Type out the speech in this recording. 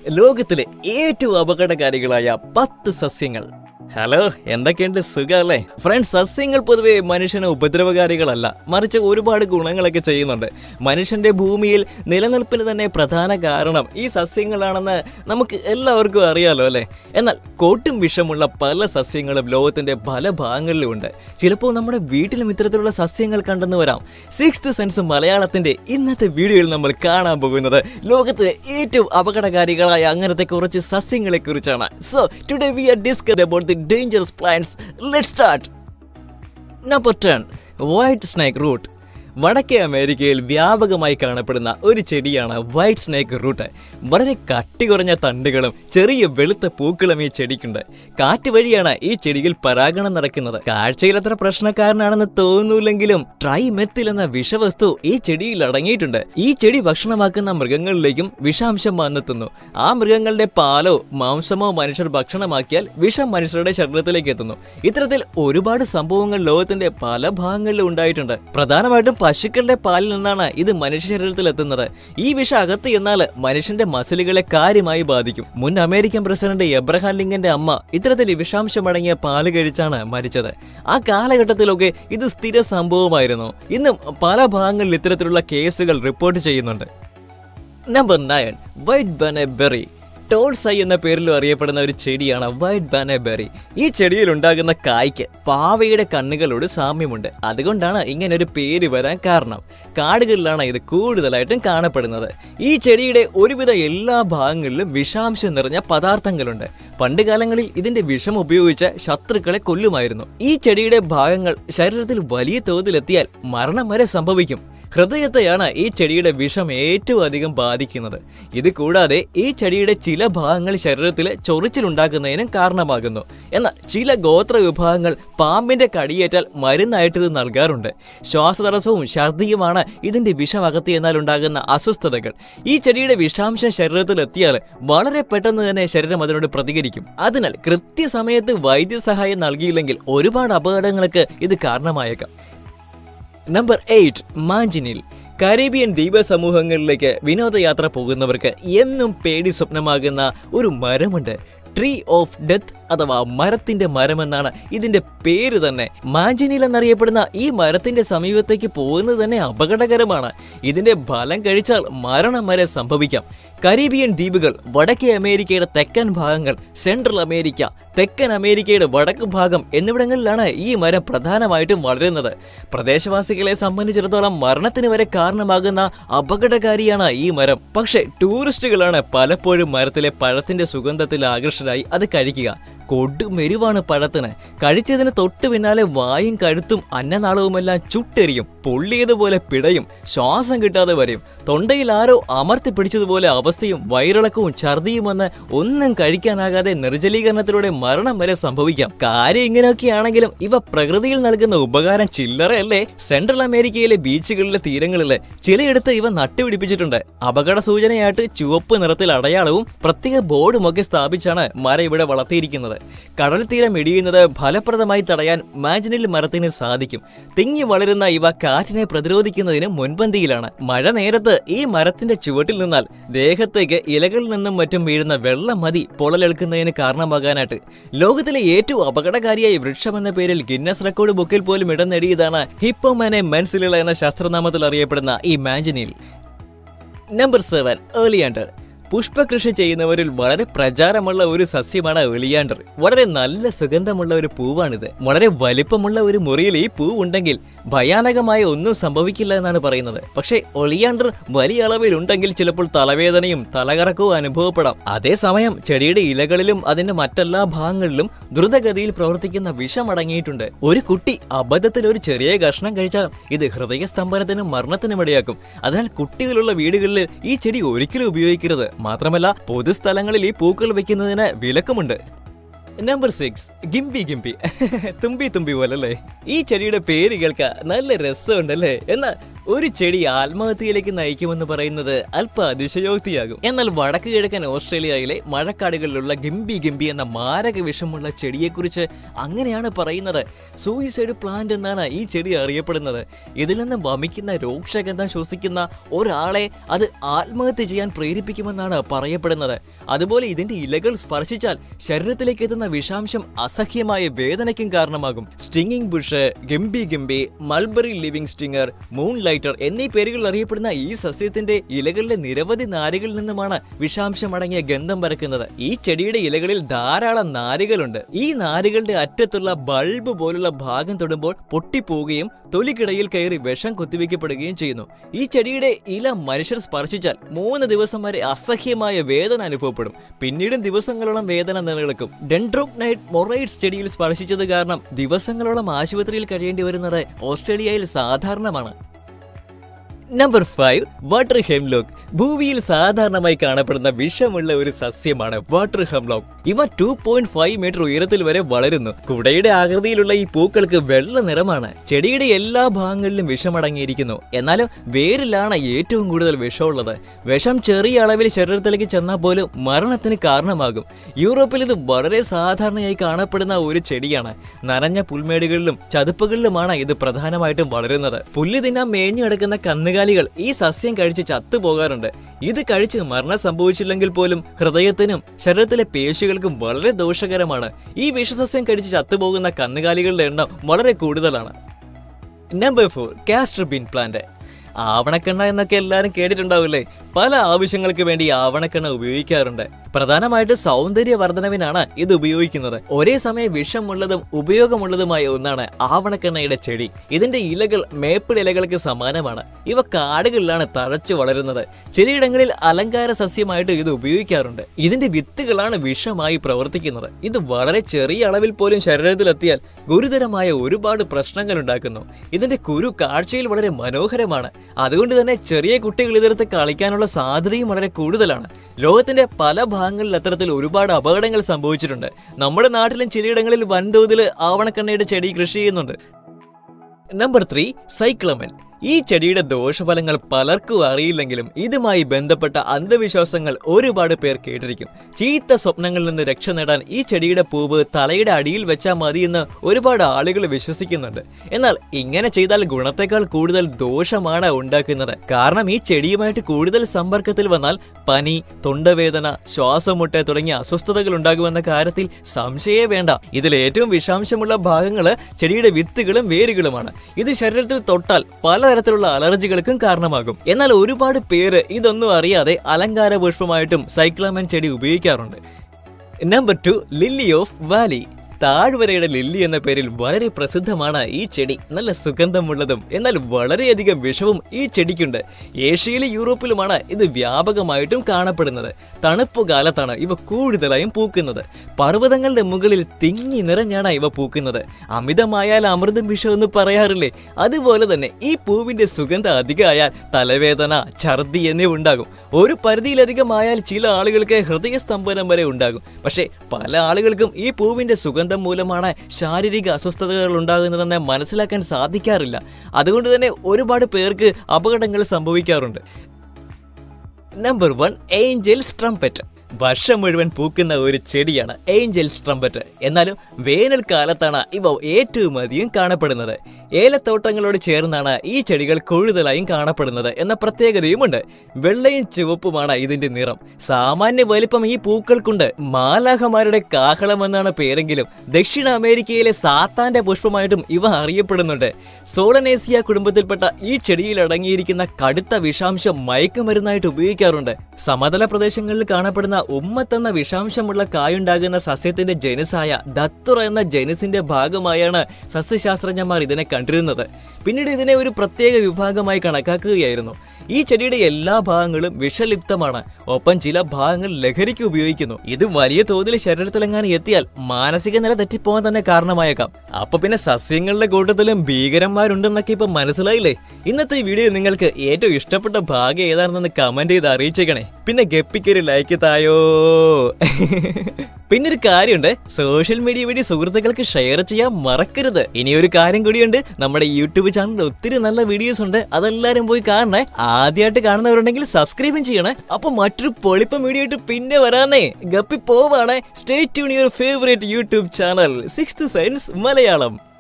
ലോകത്തിലെ ഏറ്റവും അപകടകാരികളായ പത്ത് സസ്യങ്ങൾ ഹലോ എന്തൊക്കെയുണ്ട് സുഖമല്ലേ ഫ്രണ്ട്സ് സസ്യങ്ങൾ പൊതുവെ മനുഷ്യന് ഉപദ്രവകാരികളല്ല മറിച്ച് ഒരുപാട് ഗുണങ്ങളൊക്കെ ചെയ്യുന്നുണ്ട് മനുഷ്യന്റെ ഭൂമിയിൽ നിലനിൽപ്പിന് തന്നെ പ്രധാന കാരണം ഈ സസ്യങ്ങളാണെന്ന് നമുക്ക് എല്ലാവർക്കും അറിയാലോ അല്ലേ എന്നാൽ കോട്ടും വിഷമുള്ള പല സസ്യങ്ങളും ലോകത്തിന്റെ പല ഭാഗങ്ങളിലുമുണ്ട് ചിലപ്പോൾ നമ്മുടെ വീട്ടിലും ഇത്തരത്തിലുള്ള സസ്യങ്ങൾ കണ്ടെന്ന് വരാം സിക്സ്ത് സെൻസ് മലയാളത്തിന്റെ ഇന്നത്തെ വീഡിയോയിൽ നമ്മൾ കാണാൻ പോകുന്നത് ലോകത്തിലെ ഏറ്റവും അപകടകാരികളായ അങ്ങനത്തെ കുറച്ച് സസ്യങ്ങളെ കുറിച്ചാണ് so today we are discuss about the dangerous plants let start number ten white snake root വടക്കേ അമേരിക്കയിൽ വ്യാപകമായി കാണപ്പെടുന്ന ഒരു ചെടിയാണ് വൈറ്റ് സ്നേക്ക് റൂട്ട് വളരെ കട്ടി കുറഞ്ഞ തണ്ടുകളും ചെറിയ വെളുത്ത പൂക്കളും ഈ ചെടിക്കുണ്ട് കാറ്റ് വഴിയാണ് ഈ ചെടിയിൽ പരാഗണം നടക്കുന്നത് കാഴ്ചയിൽ അത്ര പ്രശ്നക്കാരനാണെന്ന് തോന്നുന്നില്ലെങ്കിലും ട്രൈമെത്തിൽ എന്ന വിഷവസ്തു ഈ ചെടിയിൽ അടങ്ങിയിട്ടുണ്ട് ഈ ചെടി ഭക്ഷണമാക്കുന്ന മൃഗങ്ങളിലേക്കും വിഷാംശം വന്നെത്തുന്നു ആ മൃഗങ്ങളുടെ പാലോ മാംസമോ മനുഷ്യർ ഭക്ഷണമാക്കിയാൽ വിഷം മനുഷ്യരുടെ ശരീരത്തിലേക്ക് എത്തുന്നു ഇത്തരത്തിൽ ഒരുപാട് സംഭവങ്ങൾ ലോകത്തിന്റെ പല ഭാഗങ്ങളിലും ഉണ്ടായിട്ടുണ്ട് പ്രധാനമായിട്ടും പശുക്കളുടെ പാലിൽ നിന്നാണ് ഇത് മനുഷ്യ ശരീരത്തിൽ എത്തുന്നത് ഈ വിഷം അകത്ത് എന്നാൽ മനുഷ്യന്റെ മസിലുകളെ കാര്യമായി ബാധിക്കും മുൻ അമേരിക്കൻ പ്രസിഡന്റ് എബ്രഹാം ലിങ്കന്റെ അമ്മ ഇത്തരത്തിൽ വിഷാംശമടങ്ങിയ പാല് കഴിച്ചാണ് മരിച്ചത് ആ കാലഘട്ടത്തിലൊക്കെ ഇത് സ്ഥിര സംഭവമായിരുന്നു ഇന്നും പല ഭാഗങ്ങളിൽ ഇത്തരത്തിലുള്ള കേസുകൾ റിപ്പോർട്ട് ചെയ്യുന്നുണ്ട് number nine white berry doll's eye എന്ന പേരിലും അറിയപ്പെടുന്ന ഒരു ചെടിയാണ് വൈറ്റ് ബാനബെറി ഈ ചെടിയിൽ ഉണ്ടാകുന്ന കായ്ക്ക് പാവയുടെ കണ്ണുകളോട് സാമ്യമുണ്ട് അതുകൊണ്ടാണ് ഇങ്ങനെ ഒരു പേര് വരാൻ കാരണം കാടുകളിലാണ് ഇത് കൂടുതലായിട്ടും കാണപ്പെടുന്നത് ഈ ചെടിയുടെ ഒരുവിധ എല്ലാ ഭാഗങ്ങളിലും വിഷാംശം നിറഞ്ഞ പദാർത്ഥങ്ങളുണ്ട് പണ്ട് കാലങ്ങളിൽ ഇതിന്റെ വിഷം ഉപയോഗിച്ച് ശത്രുക്കളെ കൊല്ലുമായിരുന്നു ഈ ചെടിയുടെ ഭാഗങ്ങൾ ശരീരത്തിൽ വലിയ തോതിലെത്തിയാൽ മരണം വരെ സംഭവിക്കും ഹൃദയത്തെയാണ് ഈ ചെടിയുടെ വിഷം ഏറ്റവും അധികം ബാധിക്കുന്നത് ഇത് കൂടാതെ ഈ ചെടിയുടെ ചില ഭാഗങ്ങൾ ശരീരത്തിൽ ചൊറിച്ചിലുണ്ടാക്കുന്നതിനും കാരണമാകുന്നു എന്നാൽ ചില ഗോത്ര വിഭാഗങ്ങൾ പാമ്പിന്റെ കടിയേറ്റാൽ മരുന്നായിട്ട് ഇത് നൽകാറുണ്ട് ശ്വാസതടസ്സവും ഛർദിയുമാണ് ഇതിന്റെ വിഷം അകത്തിയെന്നാൽ ഉണ്ടാകുന്ന അസ്വസ്ഥതകൾ ഈ ചെടിയുടെ വിഷാംശം ശരീരത്തിൽ എത്തിയാൽ വളരെ പെട്ടെന്ന് തന്നെ ശരീരം അതിനോട് പ്രതികരിക്കും അതിനാൽ കൃത്യസമയത്ത് വൈദ്യസഹായം നൽകിയില്ലെങ്കിൽ ഒരുപാട് അപകടങ്ങൾക്ക് ഇത് കാരണമായേക്കാം നമ്പർ എയ്റ്റ് മാഞ്ചിനിൽ കരീബിയൻ ദ്വീപ സമൂഹങ്ങളിലേക്ക് വിനോദയാത്ര പോകുന്നവർക്ക് എന്നും പേടി സ്വപ്നമാകുന്ന ഒരു മരമുണ്ട് ട്രീ ഓഫ് ഡെത്ത് അഥവാ മരത്തിന്റെ മരമെന്നാണ് ഇതിന്റെ പേര് തന്നെ മാഞ്ചിനിൽ എന്നറിയപ്പെടുന്ന ഈ മരത്തിന്റെ സമീപത്തേക്ക് പോകുന്നത് തന്നെ അപകടകരമാണ് ഇതിന്റെ ഫലം കഴിച്ചാൽ മരണം വരെ സംഭവിക്കാം കരീബിയൻ ദ്വീപുകൾ വടക്കേ അമേരിക്കയുടെ തെക്കൻ ഭാഗങ്ങൾ സെൻട്രൽ അമേരിക്ക തെക്കൻ അമേരിക്കയുടെ വടക്ക് ഭാഗം എന്നിവിടങ്ങളിലാണ് ഈ മരം പ്രധാനമായിട്ടും വളരുന്നത് പ്രദേശവാസികളെ സംബന്ധിച്ചിടത്തോളം മരണത്തിന് വരെ കാരണമാകുന്ന അപകടകാരിയാണ് ഈ മരം പക്ഷേ ടൂറിസ്റ്റുകളാണ് പലപ്പോഴും മരത്തിലെ പഴത്തിന്റെ സുഗന്ധത്തിൽ ആകർഷരായി അത് കഴിക്കുക കൊടുമെരിവാണ് പഴത്തിന് കഴിച്ചതിന് തൊട്ട് പിന്നാലെ വായും കഴുത്തും അന്നനാളവുമെല്ലാം ചുട്ടെരിയും പൊള്ളിയതുപോലെ പിടയും ശ്വാസം കിട്ടാതെ വരും തൊണ്ടയിൽ ആരോ അമർത്തി പിടിച്ചതുപോലെ അവസ്ഥയും വയറിളക്കവും ഛർദിയും വന്ന് ഒന്നും കഴിക്കാനാകാതെ നിർജ്ജലീകരണത്തിലൂടെ മരണം വരെ സംഭവിക്കാം കാര്യം ഇങ്ങനെയൊക്കെയാണെങ്കിലും ഇവ പ്രകൃതിയിൽ നൽകുന്ന ഉപകാരം ചില്ലറയല്ലേ സെൻട്രൽ അമേരിക്കയിലെ ബീച്ചുകളിലെ തീരങ്ങളിലെ ചിലയിടത്ത് ഇവ നട്ടുപിടിപ്പിച്ചിട്ടുണ്ട് അപകട സൂചനയായിട്ട് ചുവപ്പ് നിറത്തിൽ അടയാളവും പ്രത്യേക ബോർഡുമൊക്കെ സ്ഥാപിച്ചാണ് മരം ഇവിടെ വളർത്തിയിരിക്കുന്നത് കടൽ തീരം ഇടിയുന്നത് ഫലപ്രദമായി തടയാൻ മാജിനിൽ മരത്തിന് സാധിക്കും തിങ്ങി വളരുന്ന ഇവ കാറ്റിനെ പ്രതിരോധിക്കുന്നതിന് മുൻപന്തിയിലാണ് മഴ നേരത്ത് ഈ മരത്തിന്റെ ചുവട്ടിൽ നിന്നാൽ ദേഹത്തേക്ക് ഇലകളിൽ നിന്നും മറ്റും വീഴുന്ന വെള്ളം മതി പൊള്ളലേൽക്കുന്നതിന് കാരണമാകാനായിട്ട് ലോകത്തിലെ ഏറ്റവും അപകടകാരിയായ വൃക്ഷം എന്ന പേരിൽ ഗിന്നസ് റെക്കോർഡ് ബുക്കിൽ പോലും ഇടം നേടിയതാണ് ഹിപ്പോമാനെ മെൻസിലിള എന്ന ശാസ്ത്രനാമത്തിൽ അറിയപ്പെടുന്ന ഈ മാഞ്ചിനിൽ നമ്പർ സെവൻ ഏർലിയാണ്ടർ പുഷ്പകൃഷി ചെയ്യുന്നവരിൽ വളരെ പ്രചാരമുള്ള ഒരു സസ്യമാണ് ഒലിയാണ്ടർ വളരെ നല്ല സുഗന്ധമുള്ള ഒരു പൂവാണിത് വളരെ വലിപ്പമുള്ള ഒരു മുറിയിൽ ഈ പൂ ഉണ്ടെങ്കിൽ ഭയാനകമായ ഒന്നും സംഭവിക്കില്ല എന്നാണ് പറയുന്നത് പക്ഷേ ഒലിയാണ്ടർ വലിയ അളവിൽ ഉണ്ടെങ്കിൽ ചിലപ്പോൾ തലവേദനയും തലകറക്കവും അനുഭവപ്പെടാം അതേസമയം ചെടിയുടെ ഇലകളിലും അതിന്റെ മറ്റെല്ലാ ഭാഗങ്ങളിലും ദ്രുതഗതിയിൽ പ്രവർത്തിക്കുന്ന വിഷം അടങ്ങിയിട്ടുണ്ട് ഒരു കുട്ടി അബദ്ധത്തിൽ ഒരു ചെറിയ കഷ്ണം കഴിച്ചാൽ ഇത് ഹൃദയസ്തംഭനത്തിനും മരണത്തിനും ഇടയാക്കും അതിനാൽ കുട്ടികളുള്ള വീടുകളിൽ ഈ ചെടി ഒരിക്കലും ഉപയോഗിക്കരുത് മാത്രമല്ല പൊതുസ്ഥലങ്ങളിൽ ഈ പൂക്കൾ വെക്കുന്നതിന് വിലക്കുമുണ്ട് നമ്പർ സിക്സ് ഗിംബി ഗിംബി തുമ്പി തുമ്പി പോലല്ലേ ഈ ചെടിയുടെ പേര് കേൾക്കാൻ നല്ല രസമുണ്ടല്ലേ എന്നാൽ ഒരു ചെടി ആത്മഹത്യയിലേക്ക് നയിക്കുമെന്ന് പറയുന്നത് അല്പ അതിശയോക്തിയാകും എന്നാൽ വടക്ക് കിഴക്കൻ ഓസ്ട്രേലിയയിലെ മഴക്കാടുകളിലുള്ള ഗംബി ഗംബി എന്ന മാരക വിഷമുള്ള ചെടിയെക്കുറിച്ച് അങ്ങനെയാണ് പറയുന്നത് സൂയിസൈഡ് പ്ലാന്റ് എന്നാണ് ഈ ചെടി അറിയപ്പെടുന്നത് ഇതിൽ നിന്ന് വമിക്കുന്ന രോക്ഷഗന്ധം ശ്വസിക്കുന്ന ഒരാളെ അത് ആത്മഹത്യ ചെയ്യാൻ പ്രേരിപ്പിക്കുമെന്നാണ് പറയപ്പെടുന്നത് അതുപോലെ ഇതിന്റെ ഇലകൾ സ്പർശിച്ചാൽ ശരീരത്തിലേക്ക് എത്തുന്ന വിഷാംശം അസഹ്യമായ വേദനയ്ക്കും കാരണമാകും stinging bush gympie gympie mulberry living stinger moon lighter എന്നീ പേരുകളിൽ അറിയപ്പെടുന്ന ഈ സസ്യത്തിന്റെ ഇലകളിലെ നിരവധി നാരുകളിൽ നിന്നുമാണ് വിഷാംശമടങ്ങിയ ഗന്ധം പരക്കുന്നത് ഈ ചെടിയുടെ ഇലകളിൽ ധാരാളം നാരുകളുണ്ട് ഈ നാരുകളുടെ അറ്റത്തുള്ള ബൾബ് പോലുള്ള ഭാഗം തൊടുമ്പോൾ പൊട്ടിപ്പോവുകയും തൊലിക്കിടയിൽ കയറി വിഷം കുത്തിവെക്കപ്പെടുകയും ചെയ്യുന്നു ഈ ചെടിയുടെ ഇല മനുഷ്യർ സ്പർശിച്ചാൽ മൂന്ന് ദിവസം വരെ അസഹ്യമായ വേദന അനുഭവപ്പെടും പിന്നീടും ദിവസങ്ങളോളം വേദന നിലനിൽക്കും ഡെൻഡ്രോക്നൈറ്റ് മൊറൈറ്റ്സ് ചെടിയിൽ സ്പർശിച്ചത് കാരണം ദിവസങ്ങളോളം ആശുപത്രിയിൽ കഴിയേണ്ടി വരുന്നത് ഓസ്ട്രേലിയയിൽ സാധാരണമാണ് നമ്പർ ഫൈവ് വാട്ടർ ഹെംലോക്ക് ഭൂമിയിൽ സാധാരണമായി കാണപ്പെടുന്ന വിഷമുള്ള ഒരു സസ്യമാണ് വാട്ടർ ഹെംലോക്ക് ഇവ ടു പോയിന്റ് ഫൈവ് മീറ്റർ ഉയരത്തിൽ വരെ വളരുന്നു കുടയുടെ ആകൃതിയിലുള്ള ഈ പൂക്കൾക്ക് വെള്ള നിറമാണ് ചെടിയുടെ എല്ലാ ഭാഗങ്ങളിലും വിഷമടങ്ങിയിരിക്കുന്നു എന്നാലും വേരിലാണ് ഏറ്റവും കൂടുതൽ വിഷമുള്ളത് വിഷം ചെറിയ അളവിൽ ശരീരത്തിലേക്ക് ചെന്നാൽ പോലും മരണത്തിന് കാരണമാകും യൂറോപ്പിൽ ഇത് വളരെ സാധാരണയായി കാണപ്പെടുന്ന ഒരു ചെടിയാണ് നനഞ്ഞ പുൽമേടുകളിലും ചതുപ്പുകളിലുമാണ് ഇത് പ്രധാനമായിട്ടും വളരുന്നത് പുല്ല് തിന്നാൻ മേഞ്ഞു കിടക്കുന്ന കന്നുകാലികൾ ഈ സസ്യം കഴിച്ച് ചത്തുപോകാറുണ്ട് ഇത് കഴിച്ച് മരണം സംഭവിച്ചില്ലെങ്കിൽ പോലും ഹൃദയത്തിനും ശരീരത്തിലെ പേശികൾക്കും വളരെ ദോഷകരമാണ് ഈ വിഷസസ്യം കഴിച്ച് ചത്തുപോകുന്ന കന്നുകാലികളുടെ എണ്ണം വളരെ കൂടുതലാണ് number four castor bean plant ആവണക്കെണ്ണ എന്നൊക്കെ എല്ലാവരും കേട്ടിട്ടുണ്ടാവില്ലേ പല ആവശ്യങ്ങൾക്ക് വേണ്ടി ആവണക്കെണ്ണ ഉപയോഗിക്കാറുണ്ട് പ്രധാനമായിട്ട് സൗന്ദര്യ വർധനവിനാണ് ഇത് ഉപയോഗിക്കുന്നത് ഒരേ സമയം വിഷമുള്ളതും ഉപയോഗമുള്ളതുമായ ഒന്നാണ് ആവണക്കെണ്ണയുടെ ചെടി ഇതിന്റെ ഇലകൾ മേപ്പിൾ ഇലകൾക്ക് സമാനമാണ് ഇവ കാടുകളിലാണ് തഴച്ചു വളരുന്നത് ചിലയിടങ്ങളിൽ അലങ്കാര സസ്യമായിട്ട് ഇത് ഉപയോഗിക്കാറുണ്ട് ഇതിന്റെ വിത്തുകളാണ് വിഷമായി പ്രവർത്തിക്കുന്നത് ഇത് വളരെ ചെറിയ അളവിൽ പോലും ശരീരത്തിലെത്തിയാൽ ഗുരുതരമായ ഒരുപാട് പ്രശ്നങ്ങൾ ഉണ്ടാക്കുന്നു ഇതിന്റെ കുരു കാഴ്ചയിൽ വളരെ മനോഹരമാണ് അതുകൊണ്ട് തന്നെ ചെറിയ കുട്ടികൾ ഇതെടുത്ത് കളിക്കാനുള്ള സാധ്യതയും വളരെ കൂടുതലാണ് ലോകത്തിന്റെ പല ഭാഗങ്ങളിൽ അത്തരത്തിൽ ഒരുപാട് അപകടങ്ങൾ സംഭവിച്ചിട്ടുണ്ട് നമ്മുടെ നാട്ടിലും ചിലയിടങ്ങളിൽ വൻതോതിൽ ആവണക്കണ്ണയുടെ ചെടി കൃഷി ചെയ്യുന്നുണ്ട് നമ്പർ ത്രീ സൈക്ലമൻ ഈ ചെടിയുടെ ദോഷഫലങ്ങൾ പലർക്കും അറിയില്ലെങ്കിലും ഇതുമായി ബന്ധപ്പെട്ട അന്ധവിശ്വാസങ്ങൾ ഒരുപാട് പേർ കേട്ടിരിക്കും ചീത്ത സ്വപ്നങ്ങളിൽ നിന്ന് രക്ഷ നേടാൻ ഈ ചെടിയുടെ പൂവ് തലയുടെ അടിയിൽ വെച്ചാൽ മതിയെന്ന് ഒരുപാട് ആളുകൾ വിശ്വസിക്കുന്നുണ്ട് എന്നാൽ ഇങ്ങനെ ചെയ്താൽ ഗുണത്തെക്കാൾ കൂടുതൽ ദോഷമാണ് ഉണ്ടാക്കുന്നത് കാരണം ഈ ചെടിയുമായിട്ട് കൂടുതൽ സമ്പർക്കത്തിൽ വന്നാൽ പനി തൊണ്ടവേദന ശ്വാസമുട്ട് തുടങ്ങിയ അസ്വസ്ഥതകൾ ഉണ്ടാകുമെന്ന കാര്യത്തിൽ സംശയമേ വേണ്ട ഇതിൽ ഏറ്റവും വിഷാംശമുള്ള ഭാഗങ്ങൾ ചെടിയുടെ വിത്തുകളും വേരുകളുമാണ് ഇത് ശരീരത്തിൽ തൊട്ടാൽ പലതരത്തിലുള്ള അലർജികൾക്കും കാരണമാകും എന്നാൽ ഒരുപാട് പേര് ഇതൊന്നും അറിയാതെ അലങ്കാര പുഷ്പമായിട്ടും സൈക്ലാമൻ ചെടി ഉപയോഗിക്കാറുണ്ട് number two lily of valley താഴ്വരയുടെ ലില്ലി എന്ന പേരിൽ വളരെ പ്രസിദ്ധമാണ് ഈ ചെടി നല്ല സുഗന്ധമുള്ളതും എന്നാൽ വളരെയധികം വിഷവും ഈ ചെടിക്കുണ്ട് ഏഷ്യയിലും യൂറോപ്പിലുമാണ് ഇത് വ്യാപകമായിട്ടും കാണപ്പെടുന്നത് തണുപ്പ് കാലത്താണ് ഇവ കൂടുതലായും പൂക്കുന്നത് പർവ്വതങ്ങളുടെ മുകളിൽ തിങ്ങി നിറഞ്ഞാണ് ഇവ പൂക്കുന്നത് അമിതമായാൽ അമൃതം വിഷമെന്ന് പറയാറില്ലേ അതുപോലെ തന്നെ ഈ പൂവിന്റെ സുഗന്ധം അധികമായാൽ തലവേദന ഛർദി എന്നിവ ഉണ്ടാകും ഒരു പരിധിയിലധികമായാൽ ചില ആളുകൾക്ക് ഹൃദയസ്തംഭനം വരെ ഉണ്ടാകും പക്ഷേ പല ആളുകൾക്കും ഈ പൂവിന്റെ സുഗന്ധം മൂലമാണ് ശാരീരിക അസ്വസ്ഥതകൾ ഉണ്ടാകുന്നതെന്ന് മനസ്സിലാക്കാൻ സാധിക്കാറില്ല അതുകൊണ്ട് തന്നെ ഒരുപാട് പേർക്ക് അപകടങ്ങൾ സംഭവിക്കാറുണ്ട് നമ്പർ വൺ ഏഞ്ചൽസ് ട്രംപറ്റ് വർഷം മുഴുവൻ പൂക്കുന്ന ഒരു ചെടിയാണ് ഏഞ്ചൽസ് ട്രംപറ്റ് എന്നാലും വേനൽക്കാലത്താണ് ഇവ ഏറ്റവും അധികം കാണപ്പെടുന്നത് ഏലത്തോട്ടങ്ങളോട് ചേർന്നാണ് ഈ ചെടികൾ കൂടുതലായും കാണപ്പെടുന്നത് എന്ന പ്രത്യേകതയുമുണ്ട് വെള്ളയും ചുവപ്പുമാണ് ഇതിന്റെ നിറം സാമാന്യ വലിപ്പം ഈ പൂക്കൾക്കുണ്ട് മാലാഹമാരുടെ കാഹളം എന്നാണ് പേരെങ്കിലും ദക്ഷിണ അമേരിക്കയിലെ സാത്താന്റെ പുഷ്പമായിട്ടും ഇവ അറിയപ്പെടുന്നുണ്ട് സോളനേസിയ കുടുംബത്തിൽപ്പെട്ട ഈ ചെടിയിൽ അടങ്ങിയിരിക്കുന്ന കടുത്ത വിഷാംശം മയക്കുമരുന്നായിട്ട് ഉപയോഗിക്കാറുണ്ട് സമതല പ്രദേശങ്ങളിൽ കാണപ്പെടുന്ന ഉമ്മത്ത് എന്ന വിഷാംശമുള്ള കായുണ്ടാകുന്ന സസ്യത്തിന്റെ ജനുസായ ദത്തുറ എന്ന ജനുസിന്റെ ഭാഗമായാണ് സസ്യശാസ്ത്രജ്ഞന്മാർ ഇതിനെ കണ്ടിരുന്നത് പിന്നീട് ഇതിനെ ഒരു പ്രത്യേക വിഭാഗമായി കണക്കാക്കുകയായിരുന്നു ഈ ചെടിയുടെ എല്ലാ ഭാഗങ്ങളും വിഷലിപ്തമാണ് ഒപ്പം ചില ഭാഗങ്ങൾ ലഹരിക്ക് ഉപയോഗിക്കുന്നു ഇത് വലിയ തോതിൽ ശരീരത്തിലെങ്ങാനും എത്തിയാൽ മാനസിക നില തെറ്റിപ്പോകാൻ തന്നെ കാരണമായേക്കാം അപ്പൊ പിന്നെ സസ്യങ്ങളുടെ കൂട്ടത്തിലും ഭീകരന്മാരുണ്ടെന്നൊക്കെ ഇപ്പൊ മനസ്സിലായില്ലേ ഇന്നത്തെ ഈ വീഡിയോ നിങ്ങൾക്ക് ഏറ്റവും ഇഷ്ടപ്പെട്ട ഭാഗം ഏതാണെന്ന് കമന്റ് ചെയ്ത് അറിയിച്ചേക്കണേ പിന്നെ ഗപ്പിക്കൊരു ലൈക്ക് തായോ പിന്നെ ഒരു കാര്യമുണ്ട് സോഷ്യൽ മീഡിയ വഴി സുഹൃത്തുക്കൾക്ക് ഷെയർ ചെയ്യാൻ മറക്കരുത് ഇനി ഒരു കാര്യം കൂടിയുണ്ട് നമ്മുടെ യൂട്യൂബ് ചാനലിൽ ഒത്തിരി നല്ല വീഡിയോസ് ഉണ്ട് അതെല്ലാരും പോയി കാണണേ ആദ്യമായിട്ട് കാണുന്നവരുണ്ടെങ്കിൽ സബ്സ്ക്രൈബും ചെയ്യണേ അപ്പൊ മറ്റൊരു പൊളിപ്പം വീഡിയോ ആയിട്ട് പിന്നെ വരാനേ ഗപ്പി പോവാണേ stay tune your favourite YouTube channel six sense Malayalam